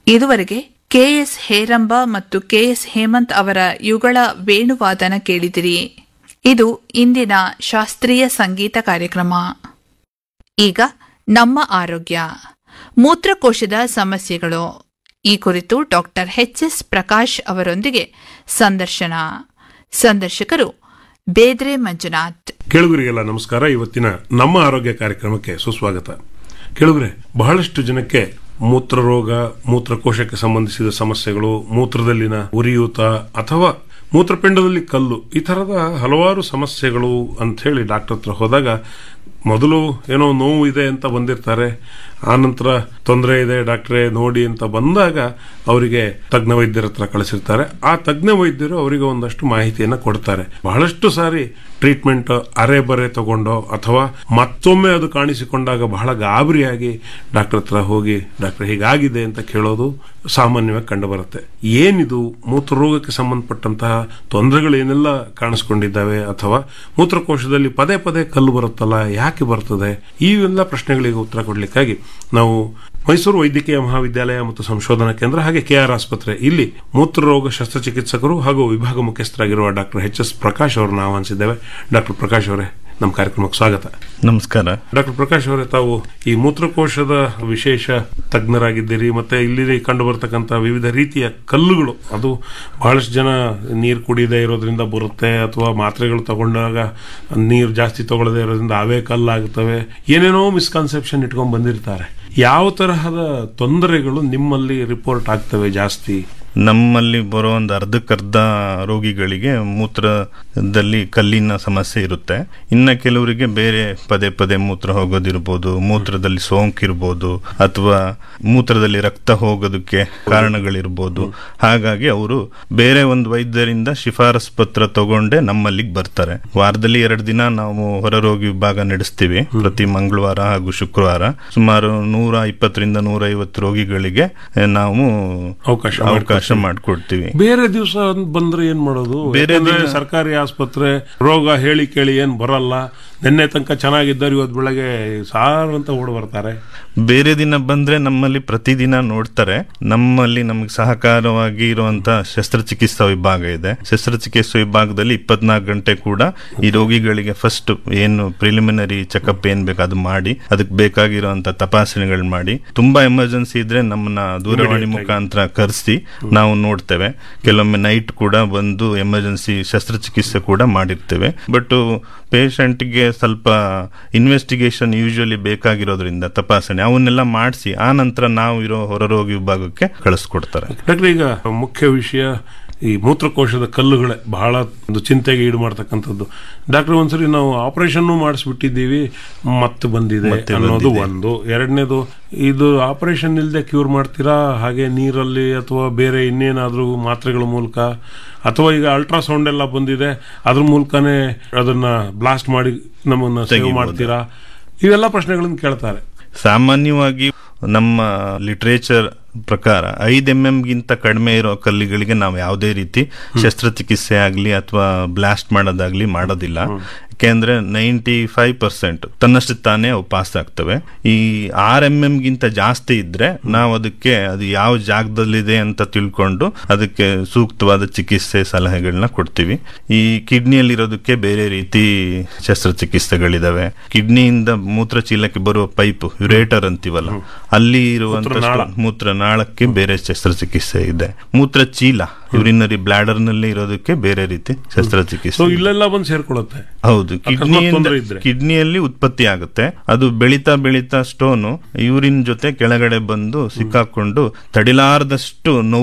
ಇದುವರೆಗೆ ಕೆಎಸ್ ಹೇರಂಬ ಮತ್ತು ಕೆಎಸ್ ಹೇಮಂತ್ ಅವರ ಯುಗಳ ವೇಣುವಾದನ ಕೇಳಿದಿರಿ ಇದು ಇಂದಿನ ಶಾಸ್ತ್ರೀಯ ಸಂಗೀತ ಕಾರ್ಯಕ್ರಮ ಈಗ ನಮ್ಮ ಆರೋಗ್ಯ ಮೂತ್ರಕೋಶದ ಸಮಸ್ಯೆಗಳು ಈ ಕುರಿತು ಡಾಕ್ಟರ್ ಎಚ್ ಎಸ್ ಪ್ರಕಾಶ್ ಅವರೊಂದಿಗೆ ಸಂದರ್ಶನ ಸಂದರ್ಶಕರು ಬೇದ್ರೆ ಮಂಜುನಾಥ್ ಕೇಳುಗರಿಗೆಲ್ಲ ನಮಸ್ಕಾರ ಇವತ್ತಿನ ನಮ್ಮ ಆರೋಗ್ಯ ಕಾರ್ಯಕ್ರಮಕ್ಕೆ ಸುಸ್ವಾಗತ ಕೇಳುಗರೆ ಬಹಳಷ್ಟು ಜನಕ್ಕೆ ಮೂತ್ರರೋಗ ಮೂತ್ರಕೋಶಕ್ಕೆ ಸಂಬಂಧಿಸಿದ ಸಮಸ್ಯೆಗಳು ಮೂತ್ರದಲ್ಲಿನ ಉರಿಯೂತ ಅಥವಾ ಮೂತ್ರಪಿಂಡದಲ್ಲಿ ಕಲ್ಲು ಈ ತರದ ಹಲವಾರು ಸಮಸ್ಯೆಗಳು ಅಂತ ಹೇಳಿ ಡಾಕ್ಟರ್ ಹತ್ರ ಹೋದಾಗ ಮೊದಲು ಏನೋ ನೋವು ಇದೆ ಅಂತ ಬಂದಿರ್ತಾರೆ ಆನಂತರ ತೊಂದರೆ ಇದೆ ಡಾಕ್ಟ್ರೇ ನೋಡಿ ಅಂತ ಬಂದಾಗ ಅವರಿಗೆ ತಜ್ಞ ವೈದ್ಯರ ಹತ್ರ ಕಳಿಸಿರ್ತಾರೆ ಆ ತಜ್ಞ ವೈದ್ಯರು ಅವರಿಗೆ ಒಂದಷ್ಟು ಮಾಹಿತಿಯನ್ನ ಕೊಡ್ತಾರೆ ಬಹಳಷ್ಟು ಸಾರಿ ಟ್ರೀಟ್ಮೆಂಟ್ ಅರೆ ಬರೆ ತಗೊಂಡೋ ಅಥವಾ ಮತ್ತೊಮ್ಮೆ ಅದು ಕಾಣಿಸಿಕೊಂಡಾಗ ಬಹಳ ಗಾಬರಿಯಾಗಿ ಡಾಕ್ಟರ್ ಹತ್ರ ಹೋಗಿ ಡಾಕ್ಟರ್ ಹೀಗಾಗಿದೆ ಅಂತ ಕೇಳೋದು ಸಾಮಾನ್ಯವಾಗಿ ಕಂಡು ಬರುತ್ತೆ ಏನಿದು ಮೂತ್ರರೋಗಕ್ಕೆ ಸಂಬಂಧಪಟ್ಟಂತಹ ತೊಂದರೆಗಳು ಏನೆಲ್ಲ ಕಾಣಿಸ್ಕೊಂಡಿದ್ದಾವೆ ಅಥವಾ ಮೂತ್ರಕೋಶದಲ್ಲಿ ಪದೇ ಪದೇ ಕಲ್ಲು ಬರುತ್ತಲ್ಲ ಯಾಕೆ ಬರ್ತದೆ ಇವೆಲ್ಲ ಪ್ರಶ್ನೆಗಳಿಗೆ ಉತ್ತರ ಕೊಡ್ಲಿಕ್ಕಾಗಿ ನಾವು ಮೈಸೂರು ವೈದ್ಯಕೀಯ ಮಹಾವಿದ್ಯಾಲಯ ಮತ್ತು ಸಂಶೋಧನಾ ಕೇಂದ್ರ ಹಾಗೆ ಕೆಆರ್ ಆಸ್ಪತ್ರೆ ಇಲ್ಲಿ ಮೂತ್ರರೋಗ ಶಸ್ತ್ರಚಿಕಿತ್ಸಕರು ಹಾಗೂ ವಿಭಾಗ ಮುಖ್ಯಸ್ಥರಾಗಿರುವ ಡಾಕ್ಟರ್ ಎಚ್ ಎಸ್ ಪ್ರಕಾಶ್ ಅವರನ್ನು ಆಹ್ವಾನಿಸಿದ್ದೇವೆ ಡಾಕ್ಟರ್ ಪ್ರಕಾಶ್ ಅವರೇ ನಮ್ಮ ಕಾರ್ಯಕ್ರಮಕ್ಕೆ ಸ್ವಾಗತ ನಮಸ್ಕಾರ ಡಾಕ್ಟರ್ ಪ್ರಕಾಶ್ ಅವರೇ ತಾವು ಈ ಮೂತ್ರಕೋಶದ ವಿಶೇಷ ತಜ್ಞರಾಗಿದ್ದೀರಿ ಮತ್ತೆ ಇಲ್ಲಿ ಕಂಡು ಬರ್ತಕ್ಕಂಥ ವಿವಿಧ ರೀತಿಯ ಕಲ್ಲುಗಳು ಅದು ಬಹಳಷ್ಟು ಜನ ನೀರು ಕುಡಿಯದೇ ಇರೋದ್ರಿಂದ ಬರುತ್ತೆ ಅಥವಾ ಮಾತ್ರೆಗಳು ತಗೊಂಡಾಗ ನೀರು ಜಾಸ್ತಿ ತಗೊಳ್ಳದೇ ಇರೋದ್ರಿಂದ ಅವೇ ಕಲ್ಲಾಗುತ್ತವೆ ಏನೇನೋ ಮಿಸ್ಕನ್ಸೆಪ್ಷನ್ ಇಟ್ಕೊಂಡ್ ಬಂದಿರ್ತಾರೆ ಯಾವ ತರಹದ ತೊಂದರೆಗಳು ನಿಮ್ಮಲ್ಲಿ ರಿಪೋರ್ಟ್ ಆಗ್ತವೆ ಜಾಸ್ತಿ ನಮ್ಮಲ್ಲಿ ಬರೋ ಒಂದು ಅರ್ಧಕ್ಕರ್ಧ ರೋಗಿಗಳಿಗೆ ಮೂತ್ರದಲ್ಲಿ ಕಲ್ಲಿನ ಸಮಸ್ಯೆ ಇರುತ್ತೆ ಇನ್ನ ಕೆಲವರಿಗೆ ಬೇರೆ ಪದೇ ಪದೇ ಮೂತ್ರ ಹೋಗೋದಿರ್ಬೋದು ಮೂತ್ರದಲ್ಲಿ ಸೋಂಕಿರ್ಬೋದು ಅಥವಾ ಮೂತ್ರದಲ್ಲಿ ರಕ್ತ ಹೋಗೋದಕ್ಕೆ ಕಾರಣಗಳಿರ್ಬೋದು ಹಾಗಾಗಿ ಅವರು ಬೇರೆ ಒಂದು ವೈದ್ಯರಿಂದ ಶಿಫಾರಸ್ ಪತ್ರ ತಗೊಂಡೆ ನಮ್ಮಲ್ಲಿಗೆ ಬರ್ತಾರೆ ವಾರದಲ್ಲಿ ಎರಡು ದಿನ ನಾವು ಹೊರರೋಗಿ ವಿಭಾಗ ನಡೆಸ್ತೀವಿ ಪ್ರತಿ ಮಂಗಳವಾರ ಹಾಗೂ ಶುಕ್ರವಾರ ಸುಮಾರು ನೂರ ಇಪ್ಪತ್ತರಿಂದ ನೂರ ಐವತ್ತು ರೋಗಿಗಳಿಗೆ ನಾವು ಅವಕಾಶ ಅವಕಾಶ ಮಾಡಿಕೊಡ್ತೀವಿ ಬೇರೆ ದಿವಸ ಬಂದ್ರೆ ಏನ್ ಮಾಡೋದು ಬೇರೆ ಯಾಕಂದ್ರೆ ದಿನ- ಸರ್ಕಾರಿ ಆಸ್ಪತ್ರೆ ರೋಗ ಹೇಳಿ ಕೇಳಿ ಏನ್ ಬರಲ್ಲ ನಿನ್ನೆ ತನಕ ಚೆನ್ನಾಗಿದ್ದಾರೆ ಇವತ್ತು ಬೆಳಗ್ಗೆ ಸಾರ್ ಅಂತ ಓಡ್ ಬರ್ತಾರೆ ಬೇರೆ ದಿನ ಬಂದ್ರೆ ನಮ್ಮಲ್ಲಿ ಪ್ರತಿದಿನ ನೋಡ್ತಾರೆ ನಮ್ಮಲ್ಲಿ ನಮಗೆ ಸಹಕಾರವಾಗಿ ಇರುವಂತ ಶಸ್ತ್ರಚಿಕಿತ್ಸಾ ವಿಭಾಗ ಇದೆ ಶಸ್ತ್ರಚಿಕಿತ್ಸಾ ವಿಭಾಗದಲ್ಲಿ ಇಪ್ಪತ್ನಾಲ್ಕು ಗಂಟೆ ಕೂಡ ಈ ರೋಗಿಗಳಿಗೆ ಫಸ್ಟ್ ಏನು ಪ್ರಿಲಿಮಿನರಿ ಚೆಕಪ್ ಏನ್ ಬೇಕು ಅದು ಮಾಡಿ ಅದಕ್ಕೆ ಬೇಕಾಗಿರುವಂತ ತಪಾಸಣೆಗಳು ಮಾಡಿ ತುಂಬಾ ಎಮರ್ಜೆನ್ಸಿ ಇದ್ರೆ ನಮ್ಮನ್ನ ದೂರವಾಣಿ ಮುಖಾಂತರ ಕರೆಸಿ ನಾವು ನೋಡ್ತೇವೆ ಕೆಲವೊಮ್ಮೆ ನೈಟ್ ಕೂಡ ಬಂದು ಎಮರ್ಜೆನ್ಸಿ ಶಸ್ತ್ರಚಿಕಿತ್ಸೆ ಕೂಡ ಮಾಡಿರ್ತೇವೆ ಬಟ್ ಪೇಷಂಟ್ಗೆ ಸ್ವಲ್ಪ ಇನ್ವೆಸ್ಟಿಗೇಷನ್ ಯೂಶುವಲಿ ಬೇಕಾಗಿರೋದ್ರಿಂದ ತಪಾಸಣೆ ಅವನ್ನೆಲ್ಲ ಮಾಡಿಸಿ ಆ ನಂತರ ನಾವು ಇರೋ ಹೊರರೋಗಿ ವಿಭಾಗಕ್ಕೆ ಕಳಿಸ್ಕೊಡ್ತಾರೆ ಡಾಕ್ಟರ್ ಈಗ ಮುಖ್ಯ ವಿಷಯ ಈ ಮೂತ್ರಕೋಶದ ಕಲ್ಲುಗಳೇ ಬಹಳ ಒಂದು ಚಿಂತೆಗೆ ಈಡು ಮಾಡ್ತಕ್ಕಂಥದ್ದು ಡಾಕ್ಟರ್ ಒಂದ್ಸರಿ ನಾವು ಆಪರೇಷನ್ ಮಾಡಿಸ್ಬಿಟ್ಟಿದ್ದೀವಿ ಮತ್ತೆ ಬಂದಿದೆ ಮತ್ತೆ ಅನ್ನೋದು ಬಂದಿದೆ. ಒಂದು ಎರಡನೇದು ಇದು ಆಪರೇಷನ್ ಇಲ್ಲದೆ ಕ್ಯೂರ್ ಮಾಡ್ತೀರಾ ಹಾಗೆ ನೀರಲ್ಲಿ ಅಥವಾ ಬೇರೆ ಇನ್ನೇನಾದ್ರೂ ಮಾತ್ರೆಗಳ ಮೂಲಕ ಅಥವಾ ಈಗ ಅಲ್ಟ್ರಾಸೌಂಡ್ ಎಲ್ಲ ಬಂದಿದೆ ಅದ್ರ ಮೂಲಕನೇ ಅದನ್ನ ಬ್ಲಾಸ್ಟ್ ಮಾಡಿ ನಮ್ಮನ್ನ ಸೇವ್ ತೆಗಿಬೋದು. ಮಾಡ್ತೀರಾ ಇವೆಲ್ಲ ಪ್ರಶ್ನೆಗಳನ್ನು ಕೇಳ್ತಾರೆ ಸಾಮಾನ್ಯವಾಗಿ ನಮ್ಮ ಲಿಟ್ರೇಚರ್ ಪ್ರಕಾರ ಐದು ಎಂ ಎಂ ಗಿಂತ ಕಡಿಮೆ ಇರೋ ಕಲ್ಲಿಗಳಿಗೆ ನಾವು ಯಾವುದೇ ರೀತಿ ಶಸ್ತ್ರಚಿಕಿತ್ಸೆ ಆಗಲಿ ಅಥವಾ ಬ್ಲಾಸ್ಟ್ ಮಾಡೋದಾಗ್ಲಿ ಮಾಡೋದಿಲ್ಲ ಯಾಕೆಂದ್ರೆ ನೈಂಟಿ ಫೈವ್ ಪರ್ಸೆಂಟ್ ತನ್ನಷ್ಟು ತಾನೇ ಅವು ಪಾಸ್ ಆಗ್ತವೆ ಈ ಆರ್ ಎಂ ಎಂ ಗಿಂತ ಜಾಸ್ತಿ ಇದ್ರೆ ನಾವು ಅದಕ್ಕೆ ಅದು ಯಾವ ಜಾಗದಲ್ಲಿದೆ ಅಂತ ತಿಳ್ಕೊಂಡು ಅದಕ್ಕೆ ಸೂಕ್ತವಾದ ಚಿಕಿತ್ಸೆ ಸಲಹೆಗಳನ್ನ ಕೊಡ್ತೀವಿ ಈ ಕಿಡ್ನಿಯಲ್ಲಿರೋದಕ್ಕೆ ಬೇರೆ ರೀತಿ ಶಸ್ತ್ರಚಿಕಿತ್ಸೆಗಳಿದಾವೆ ಕಿಡ್ನಿಯಿಂದ ಮೂತ್ರಚೀಲಕ್ಕೆ ಬರುವ ಪೈಪ್ ಯುರೇಟರ್ ಅಂತೀವಲ್ಲ ಅಲ್ಲಿ ಇರುವಂತ ಮೂತ್ರನಾಳ. ಮೂತ್ರನಾಳಕ್ಕೆ ಬೇರೆ ಶಸ್ತ್ರಚಿಕಿತ್ಸೆ ಇದೆ ಮೂತ್ರಚೀಲ ಯುರಿನರಿ ಬ್ಲಾಡರ್ ನಲ್ಲಿ ಇರೋದಕ್ಕೆ ಬೇರೆ ರೀತಿ ಸೊ ಶಸ್ತ್ರಚಿಕಿತ್ಸೆ ಇಲ್ಲೆಲ್ಲ ಬಂದು ಸೇರ್ಕೊಳ್ಳುತ್ತೆ ಹೌದು ಅಕಸ್ಮಾತ್ ತೊಂದ್ರೆ ಇದ್ರೆ. ಕಿಡ್ನಿ ಕಿಡ್ನಿಯಲ್ಲಿ ಉತ್ಪತ್ತಿ ಆಗುತ್ತೆ ಅದು ಬೆಳೀತಾ ಬೆಳೀತಾ ಸ್ಟೋನು ಯೂರಿನ್ ಜೊತೆ ಕೆಳಗಡೆ ಬಂದು ಸಿಕ್ಕಾಕೊಂಡು ತಡಿಲಾರದಷ್ಟು ನೋವು